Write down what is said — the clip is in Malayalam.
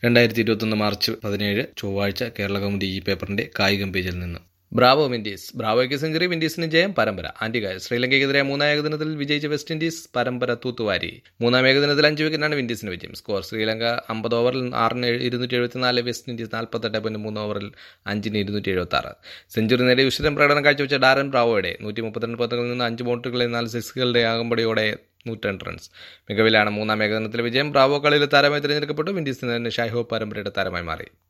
രണ്ടായിരത്തി ഇരുപത്തൊന്ന് മാർച്ച് പതിനേഴ് ചൊവ്വാഴ്ച കേരള കൗമുദി ഈ പേപ്പറിന്റെ കായികം പേജിൽ നിന്ന് ബ്രാവോ വിൻഡീസ് ബ്രാവോയ്ക്ക് സെഞ്ചുറി വിൻഡീസിന് ജയം പരമ്പര ആന്റിക ശ്രീലങ്കയ്ക്കെതിരെ മൂന്നാം ഏകദിനത്തിൽ വിജയിച്ച വെസ്റ്റ് ഇൻഡീസ് പരമ്പര തൂത്തുവാരി മൂന്നാം ഏകദിനത്തിൽ അഞ്ച് വിക്കറ്റാണ് വിൻഡീസിന് വിജയം സ്കോർ ശ്രീലങ്ക അമ്പത് ഓവറിൽ ആറിന് ഇരുന്നൂറ്റി എഴുപത്തിനാല് വെസ്റ്റ് ഇൻഡീസ് നാൽപ്പത്തെട്ട് പോയിന്റ് മൂന്ന് ഓവറിൽ അഞ്ചിന് ഇരുന്നൂറ്റി എഴുപത്തി ആറ് സെഞ്ചുറി നേടി ഉശിരം പ്രകടനം കാഴ്ചവെച്ച ഡാരൻ ബ്രാവോയുടെ നൂറ്റി മുപ്പത്തിരണ്ട് പത്തുകളിൽ നിന്ന് അഞ്ച് ബോട്ടുകളിൽ നാല് സിക്സുകളുടെ ആകുമ്പടിയോടെ നൂറ്റണ്ട് റൺസ് മികവിലാണ് മൂന്നാം ഏകദിനത്തിലെ വിജയം ബ്രാവോ കളിയിൽ താരമായി തിരഞ്ഞെടുക്കപ്പെട്ടു വിൻഡീസിന് തന്നെ ഷാഹോ പരമ്പരയുടെ താരമായി മാറി